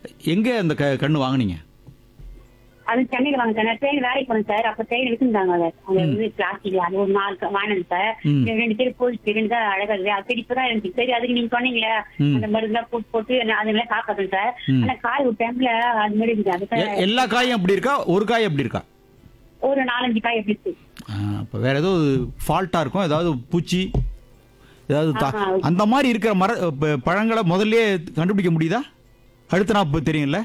எங்கே அந்த க கன்று வாங்குனீங்க அது சென்னையில வாங்க சார் ட்ரெயின் வேலைக்கு போனேன் சார் அப்ப ட்ரெயின் விட்டுருந்தாங்க அதை அது வந்து பிளாஸ்டிக் அது ஒரு நாலு க- வாங்கினது சார் ம். ரெண்டு பேர் போயிட்டு ரெண்டு தான் அழகா இருக்கு அது சரி இப்பதான் எனக்கு சரி அதுக்கு நீங்க சொன்னீங்களே ம். அந்த மருந்துலாம் போட்டு போட்டு நான் அதுல காப்பாத்தேன் சார் ம். ஆனா காய் ஒரு டைம்ல அது மாதிரி இருக்கு எ- அதுக்கு எல்லா காயும் அப்படி இருக்கா ஒரு காய் அப்படி இருக்கா ஒரு நாலஞ்சு காய் எப்படி இருக்கு இப்போ வேற ஏதோ ஃபால்ட்டாக இருக்கும் ஏதாவது பூச்சி ஏதாவது தா- ஆஹா. அந்த மாதிரி இருக்கிற மர ப- பழங்களை முதல்லயே கண்டுபிடிக்க முடியுதா அடுத்த நாள் தெரியும்ல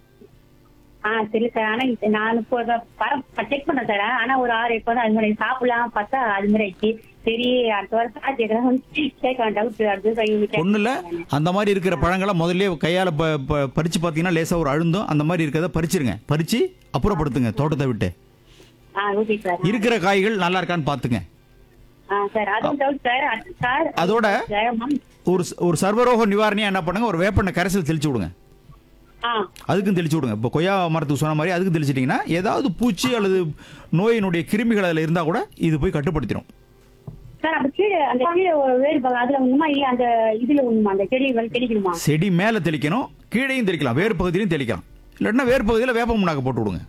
ஆ சரி சார் ஆனா இது நான் இப்போ செக் பண்ணேன் சார் ஆனா ஒரு ஆறு எப்போ அது மாதிரி சாப்பிடலாம் பார்த்தா அது மாதிரி ஆயிடுச்சு சரி அடுத்த வாரம் சார் கேட்கலாம் கேட்க டவுட் அடுத்து ஒன்றும் இல்லை அந்த மாதிரி இருக்கிற பழங்களை முதல்லயே கையால் ப ப- பறிச்சு பார்த்தீங்கன்னா லேசாக ஒரு அழுந்தும் அந்த மாதிரி இருக்கிறத பறிச்சிருங்க பறிச்சு அப்புறப்படுத்துங்க தோட்டத்தை விட்டு ஆ ஓகே சார் இருக்கிற காய்கள் நல்லா இருக்கான்னு பார்த்துங்க ஆ சார் அதுவும் டவுட் சார் அடுத்து சார் அதோட சார், மம். ஒரு ச- ஒரு சர்வரோக நிவாரணியா என்ன பண்ணுங்க ஒரு வேப்பெண்ணெய் கரைசல் தெளிச்சு விடுங்க ஆ அதுக்கும் தெளிச்சு விடுங்க இப்போ கொய்யா மரத்துக்கு சொன்ன மாதிரி அதுக்கும் தெளிச்சிட்டிங்கன்னா ஏதாவது பூச்சி அல்லது நோயினுடைய கிருமிகள் அதில் இருந்தால் கூட இது போய் கட்டுப்படுத்திடும் சார் அப்ப கீழே அந்த கீழே ஒரு வேறு பாகம் அதுல ஒண்ணுமா இல்ல அந்த இதுல ஒண்ணுமா அந்த செடி வந்து தெளிக்கணுமா செடி மேலே தெளிக்கணும் கீழேயும் தெளிக்கலாம் வேறு பகுதியிலையும் தெளிக்கலாம் இல்லைன்னா வேறு பகுதியில் வேப்ப முன்னாக்கு போட்டு விடுங்க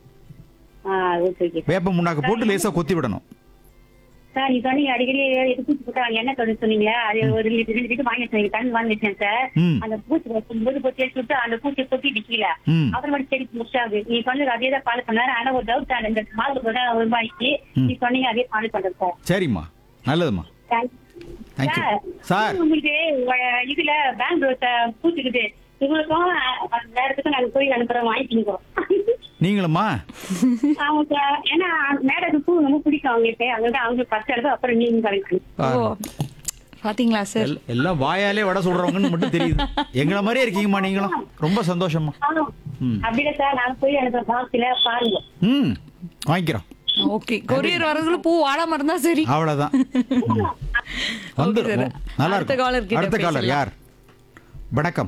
ஆ ஓகே ஓகே வேப்ப முன்னாக்கு போட்டு லேசாக கொத்தி விடணும் சார் நீ சொன்னீங்க அடிக்கடி எது பூச்சி போட்டா எண்ணெய் தொடர்ந்து சொன்னீங்களே அது ஒரு லிட்டர் ரெண்டு லிட்டர் வாங்கி வச்சிருக்கீங்க தண்ணி வாங்கி வச்சேன் சார் ம். அந்த பூச்சி வைக்கும்போது போய் தேய்ச்சி விட்டு அந்த பூச்சி கொத்திட்டு கீழே ம். அப்புறமேட்டு செடி முடிச்சாது நீ சொன்னது அதே தான் ஃபாலோ பண்ணாரு ஆனா ஒரு டவுட் அந்த இந்த மாதம் கூட ஒரு ரூபாய்க்கு நீ சொன்னீங்க அதே ஃபாலோ பண்றது சார் சரிம்மா நல்லதும்மா தேங்க்ஸ் Thank you. சார். உங்களுக்கு அஹ், இதுல பெங்களூர் பூச்சிக்குது உங்களுக்கும் அஹ், வேற இடத்துக்கும் நாங்க போய் அனுப்புறோம் வாங்கிக்கிங்கோ நீங்களும்மா ஆமா சார் ஏன்னா மேடத்துக்கு பூ ரொம்ப பிடிக்கும் அவங்களுக்கு அங்க அவங்க ஃபர்ஸ்ட் எடுத்து அப்புறம் நீங்க கிடைக்கும் ஓ பாத்தீங்களா சார் எல்- எல்லாம் வாயாலே வடை சொல்றவங்கன்னு மட்டும் தெரியுது எங்களை மாதிரியே இருக்கீங்கம்மா நீங்களும் ரொம்ப சந்தோஷம்மா ம். அப்படியே சார் நான் போய் அனுப்புறேன் பாக்ஸ்ல பாருங்க ம் வாங்கிக்கிறோம் ஓகே கொரியர் வரதுக்குள்ள பூ வாடாம இருந்தா சரி அவ்வளவுதான் ம். வந்துரும். sir. நல்லா அடுத்த caller இருக்கும் கிட்ட அடுத்த காலர் பேசலாம். யார் வணக்கம்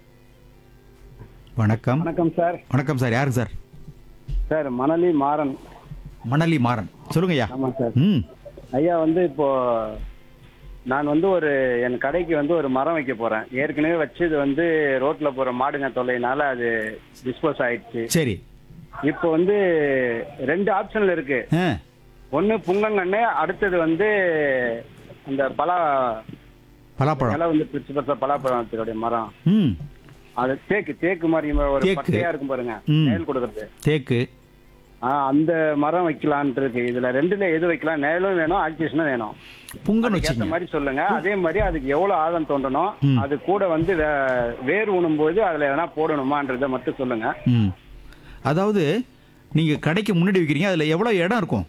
வணக்கம் வணக்கம் சார் வணக்கம் சார் யாருக்கு சார் சார் மணலி மாறன் மணலி மாறன் சொல்லுங்கய்யா ஆமா சார் ம் ஐயா வந்து இப்போ நான் வந்து ஒரு என் கடைக்கு வந்து ஒரு மரம் வைக்க போறேன் ஏற்கனவே வச்சது வந்து ரோட்ல போற மாடுங்க தொல்லைனால அது டிஸ்போஸ் ஆயிடுச்சு சரி இப்போ வந்து ரெண்டு ஆப்ஷன்ல இருக்கு ஆ ஒன்னு புங்கங்கன்னு அடுத்தது வந்து அந்த பலா பலாப்பழம் இலை வந்து பிரிச்சு பார்த்தா பலாப்பழத்தினுடைய மரம் ம் அது தேக்கு தேக்கு மாதிரி ஒரு தேக்கு. பட்டையா இருக்கும் பாருங்க ம். நேல் கொடுக்கறது தேக்கு ஆ, அந்த மரம் வைக்கலான்ட்டு இருக்கு இதுல ரெண்டுல எது வைக்கலாம் நேலும் வேணும் ஆக்சிஜனும் வேணும் புங்கன்னு அதுக்கேத்த வச்சுங்க மாதிரி சொல்லுங்க அதே மாதிரி அதுக்கு எவ்வளவு ஆழம் தோண்டணும் ம். அது கூட வந்து வே- வேர் உணும்போது அதுல எதனா போடணுமான்றத மட்டும் சொல்லுங்க ம் அதாவது நீங்க கடைக்கு முன்னாடி வைக்கிறீங்க அதுல எவ்வளவு இடம் இருக்கும்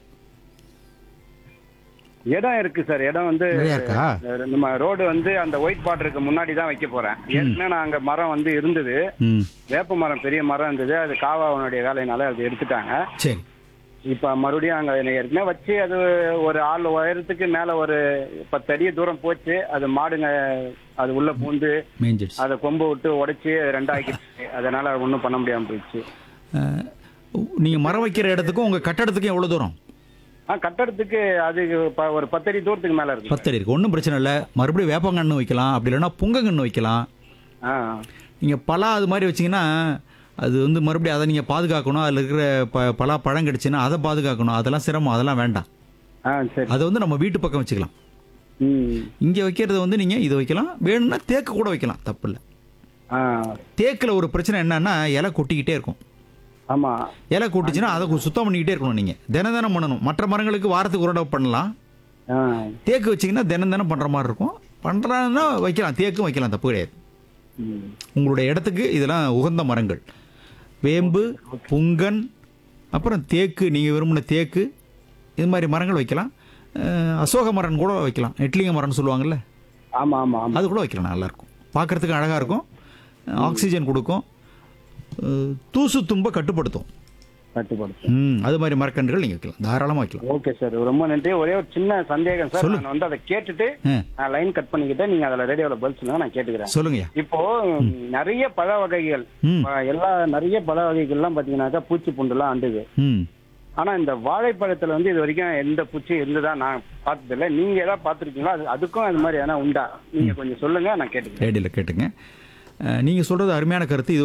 இடம் இருக்கு சார் இடம் வந்து நிறையா இருக்கா அஹ், நம்ம ரோடு வந்து அந்த ஒயிட் பார்டருக்கு முன்னாடி தான் வைக்க போறேன் ஏற்கனவே நான் அங்க மரம் வந்து இருந்தது ம் வேப்ப மரம் பெரிய மரம் இருந்தது அது காவாவனுடைய வேலையினால அது எடுத்துட்டாங்க சரி இப்ப மறுபடியும் அங்க என்னை ஏற்கனவே வச்சு அது ஒரு ஆள் உயரத்துக்கு மேல ஒரு பத்து அடி தூரம் போச்சு அது மாடுங்க அது உள்ள பூந்து மேஞ்சிடுச்சு அதை கொம்பு விட்டு உடைச்சு ரெண்டாக்கிடுச்சு அதனால ஒன்றும் பண்ண முடியாம போயிடுச்சு அஹ், நீங்க மரம் வைக்கிற இடத்துக்கும் உங்க கட்டடத்துக்கும் எவ்வளவு தூரம் ஆ கட்டடத்துக்கு அது ப- ஒரு பத்தடி தூரத்துக்கு மேல இருக்கு பத்தடி இருக்கு ஒன்றும் பிரச்சனை இல்லை மறுபடியும் வேப்பங்கன்று வைக்கலாம் அப்படி இல்லைன்னா புங்கங்கன்று வைக்கலாம் ஆ நீங்க பலா அது மாதிரி வச்சீங்கன்னா அது வந்து மறுபடியும் அதை நீங்க பாதுகாக்கணும் அதில் இருக்கிற ப பலா பழம் கிடைச்சுன்னா அதை பாதுகாக்கணும் அதெல்லாம் சிரமம் அதெல்லாம் வேண்டாம் ஆ சரி அதை வந்து நம்ம வீட்டு பக்கம் வச்சுக்கலாம் ம் இங்கே வைக்கிறது வந்து நீங்கள் இதை வைக்கலாம் வேணும்னா தேக்கு கூட வைக்கலாம் தப்பு இல்லை ஆ தேக்கில் ஒரு பிரச்சனை என்னன்னா இலை கொட்டிக்கிட்டே இருக்கும் ஆமா இலை கொட்டுச்சுன்னா அதை கொஞ்சம் சுத்தம் பண்ணிக்கிட்டே இருக்கணும் நீங்கள் தினம் தினம் பண்ணணும் மற்ற மரங்களுக்கு வாரத்துக்கு ஒரு தடவை பண்ணலாம் ஆ தேக்கு வச்சிங்கன்னா தினம் தினம் பண்ணுற மாதிரி இருக்கும் பண்ணுறாங்கன்னா வைக்கலாம் தேக்கும் வைக்கலாம் தப்பு கிடையாது ம் உங்களுடைய இடத்துக்கு இதெல்லாம் உகந்த மரங்கள் வேம்பு புங்கன் அப்புறம் தேக்கு நீங்கள் விரும்பின தேக்கு இது மாதிரி மரங்கள் வைக்கலாம் அஹ், அசோக மரம் கூட வைக்கலாம் நெட்லிங்க மரம்னு சொல்லுவாங்கல்ல ஆமா ஆமா ஆமா அது கூட வைக்கலாம் நல்லாயிருக்கும் பார்க்குறதுக்கு அழகாக இருக்கும் ஆக்சிஜன் கொடுக்கும் அஹ், தூசு தும்ப கட்டுப்படுத்தும் கட்டுப்படுத்து ம் அது மாதிரி மரக்கன்றுகள் நீங்கள் வைக்கலாம் தாராளமாக வைக்கலாம் ஓகே சார் ரொம்ப நன்றி ஒரே ஒரு சின்ன சந்தேகம் சார் சொல்லு. நான் வந்து அதை கேட்டுட்டு ஆ நான் லைன் கட் பண்ணிக்கிட்டே நீங்க அதுல ரேடியோல பதில் சொல்லுங்க நான் கேட்டுக்கிறேன் சொல்லுங்கய்யா இப்போ நிறைய பழ வகைகள் ம் ஆ, எல்லா நிறைய பழ வகைகள்லாம் பாத்தீங்கன்னாக்கா பூச்சி புண்டுலாம் அண்டுது ம் ஆனா இந்த வாழைப்பழத்துல வந்து இது வரைக்கும் எந்த பூச்சி இருந்ததா நான் பார்த்தது இல்ல நீங்க ஏதாவது பார்த்திருக்கீங்களா அது அதுக்கும் அது மாதிரி எதனா உண்டா நீங்க கொஞ்சம் சொல்லுங்க நான் கேட்டுக்கிறேன் ரேடியோவில் கேட்டுங்க நீங்கள் சொல்கிறது அருமையான கருத்து இது